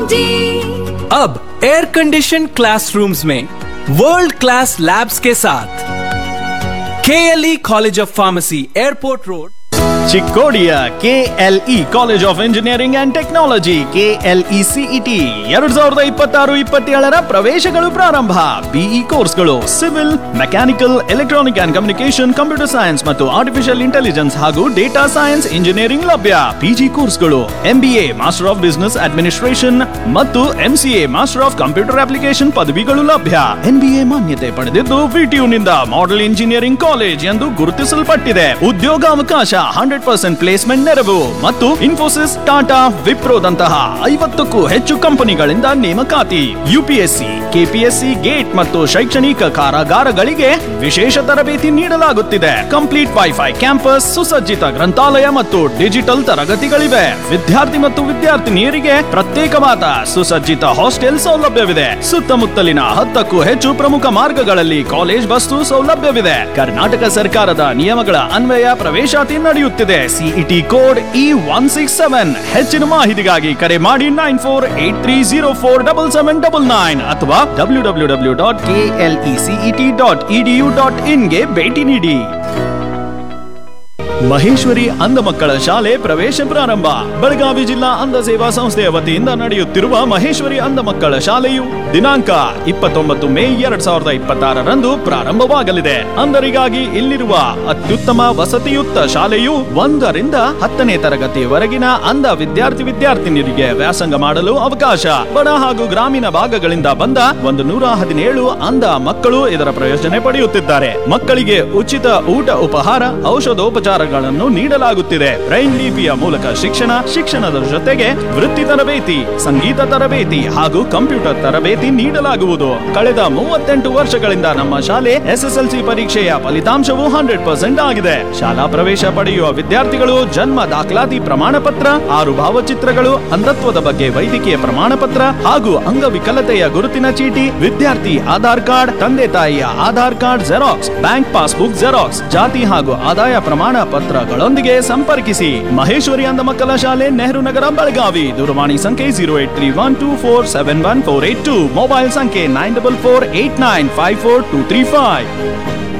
अब air condition classrooms में world class labs के साथ के college of pharmacy airport road ಚಿಕ್ಕೋಡಿಯ KLE college of engineering and technology KLE CET ಎರಡ್ ಸಾವಿರದ ಇಪ್ಪತ್ತಾರು ಇಪ್ಪತ್ತೇಳರ ಪ್ರವೇಶಗಳು ಪ್ರಾರಂಭ ಬಿಇ ಕೋರ್ಸ್ಗಳು civil mechanical electronic and communication computer science ಮತ್ತು ಆರ್ಟಿಫಿಷಿಯಲ್ ಇಂಟೆಲಿಜೆನ್ಸ್ ಹಾಗೂ ಡೇಟಾ ಸೈನ್ಸ್ ಇಂಜಿನಿಯರಿಂಗ್ ಲಭ್ಯ ಪಿಜಿ ಕೋರ್ಸ್ಗಳು MBA master of business administration ಮತ್ತು MCA master of computer application ಪದವಿಗಳು ಲಭ್ಯ ಎನ್ಬಿಎ ಮಾನ್ಯತೆ ಪಡೆದಿದ್ದು ವಿಟಿಯುನಿಂದ ಮಾಡೆಲ್ ಇಂಜಿನಿಯರಿಂಗ್ ಕಾಲೇಜ್ ಎಂದು ಗುರುತಿಸಲ್ಪಟ್ಟಿದೆ ಉದ್ಯೋಗಾವಕಾಶ ಹಂಡ್ರೆಡ್ ಪರ್ಸೆಂಟ್ ಪ್ಲೇಸ್ಮೆಂಟ್ ನೆರವು ಮತ್ತು ಇನ್ಫೋಸಿಸ್ ಟಾಟಾ ವಿಪ್ರೋದಂತಹ ಐವತ್ತಕ್ಕೂ ಹೆಚ್ಚು ಕಂಪನಿಗಳಿಂದ ನೇಮಕಾತಿ ಯುಪಿಎಸ್ಸಿ ಕೆಪಿಎಸ್ಸಿ ಗೇಟ್ ಮತ್ತು ಶೈಕ್ಷಣಿಕ ಕಾರಾಗಾರಗಳಿಗೆ ವಿಶೇಷ ತರಬೇತಿ ನೀಡಲಾಗುತ್ತಿದೆ ಕಂಪ್ಲೀಟ್ ವೈಫೈ ಕ್ಯಾಂಪಸ್ ಸುಸಜ್ಜಿತ ಗ್ರಂಥಾಲಯ ಮತ್ತು ಡಿಜಿಟಲ್ ತರಗತಿಗಳಿವೆ ವಿದ್ಯಾರ್ಥಿ ಮತ್ತು ವಿದ್ಯಾರ್ಥಿನಿಯರಿಗೆ ಪ್ರತ್ಯೇಕವಾದ ಸುಸಜ್ಜಿತ ಹಾಸ್ಟೆಲ್ ಸೌಲಭ್ಯವಿದೆ ಸುತ್ತಮುತ್ತಲಿನ ಹತ್ತಕ್ಕೂ ಹೆಚ್ಚು ಪ್ರಮುಖ ಮಾರ್ಗಗಳಲ್ಲಿ ಕಾಲೇಜ್ ಬಸ್ಸು ಸೌಲಭ್ಯವಿದೆ ಕರ್ನಾಟಕ ಸರ್ಕಾರದ ನಿಯಮಗಳ ಅನ್ವಯ ಪ್ರವೇಶಾತಿ ನಡೆಯುತ್ತಿದೆ CET code E one six seven ಹೆಚ್ಚಿನ ಮಾಹಿತಿಗಾಗಿ ಕರೆ ಮಾಡಿ nine four eight three zero four double seven double nine ಅಥವಾ W W W dot K L E CET dot EDU dot ಇನ್ಗೆ ಭೇಟಿ ನೀಡಿ ಮಹೇಶ್ವರಿ ಅಂಧ ಮಕ್ಕಳ ಶಾಲೆ ಪ್ರವೇಶ ಪ್ರಾರಂಭ ಬೆಳಗಾವಿ ಜಿಲ್ಲಾ ಅಂಧ ಸೇವಾ ಸಂಸ್ಥೆಯ ವತಿಯಿಂದ ನಡೆಯುತ್ತಿರುವ ಮಹೇಶ್ವರಿ ಅಂಧ ಮಕ್ಕಳ ಶಾಲೆಯು ದಿನಾಂಕ ಇಪ್ಪತ್ತೊಂಬತ್ತು ಮೇ ಎರಡ್ ಸಾವಿರದ ಇಪ್ಪತ್ತಾರರಂದು ಪ್ರಾರಂಭವಾಗಲಿದೆ ಅಂಧರಿಗಾಗಿ ಇಲ್ಲಿರುವ ಅತ್ಯುತ್ತಮ ವಸತಿಯುಕ್ತ ಶಾಲೆಯು ಒಂದರಿಂದ ಹತ್ತನೇ ತರಗತಿಯವರೆಗಿನ ಅಂಧ ವಿದ್ಯಾರ್ಥಿ ವಿದ್ಯಾರ್ಥಿನಿಯರಿಗೆ ವ್ಯಾಸಂಗ ಮಾಡಲು ಅವಕಾಶ ಬಡ ಹಾಗೂ ಗ್ರಾಮೀಣ ಭಾಗಗಳಿಂದ ಬಂದ ಒಂದು ನೂರ ಹದಿನೇಳು ಅಂಧ ಮಕ್ಕಳು ಇದರ ಪ್ರಯೋಜನೆ ಪಡೆಯುತ್ತಿದ್ದಾರೆ ಮಕ್ಕಳಿಗೆ ಉಚಿತ ಊಟ ಉಪಹಾರ ಔಷಧೋಪಚಾರಗಳನ್ನು ನೀಡಲಾಗುತ್ತಿದೆ ಬ್ರೈನ್ ಲಿಪಿಯ ಮೂಲಕ ಶಿಕ್ಷಣ ಶಿಕ್ಷಣದ ಜೊತೆಗೆ ವೃತ್ತಿ ತರಬೇತಿ ಸಂಗೀತ ತರಬೇತಿ ಹಾಗೂ ಕಂಪ್ಯೂಟರ್ ತರಬೇತಿ ನೀಡಲಾಗುವುದು ಕಳೆದ ಮೂವತ್ತೆಂಟು ವರ್ಷಗಳಿಂದ ನಮ್ಮ ಶಾಲೆ ಎಸ್ಎಸ್ಎಲ್ಸಿ ಪರೀಕ್ಷೆಯ ಫಲಿತಾಂಶವು ಹಂಡ್ರೆಡ್ ಪರ್ಸೆಂಟ್ ಆಗಿದೆ ಶಾಲಾ ಪ್ರವೇಶ ಪಡೆಯುವ ವಿದ್ಯಾರ್ಥಿಗಳು ಜನ್ಮ ದಾಖಲಾತಿ ಪ್ರಮಾಣ ಪತ್ರ ಆರು ಭಾವಚಿತ್ರಗಳು ಅಂಧತ್ವದ ಬಗ್ಗೆ ವೈದ್ಯಕೀಯ ಪ್ರಮಾಣ ಪತ್ರ ಹಾಗೂ ಅಂಗವಿಕಲತೆಯ ಗುರುತಿನ ಚೀಟಿ ವಿದ್ಯಾರ್ಥಿ ಆಧಾರ್ ಕಾರ್ಡ್ ತಂದೆ ತಾಯಿಯ Aadhaar card xerox bank passbook xerox ಜಾತಿ ಹಾಗೂ ಆದಾಯ ಪ್ರಮಾಣ ಪತ್ರಗಳೊಂದಿಗೆ ಸಂಪರ್ಕಿಸಿ ಮಹೇಶ್ವರಿ ಅಂಧ ಮಕ್ಕಳ ಶಾಲೆ ನೆಹರು ನಗರ ಬೆಳಗಾವಿ ದೂರವಾಣಿ ಸಂಖ್ಯೆ zero eight three one two four seven one four eight two mobile ಸಂಖ್ಯೆ nine double four eight nine five four two three five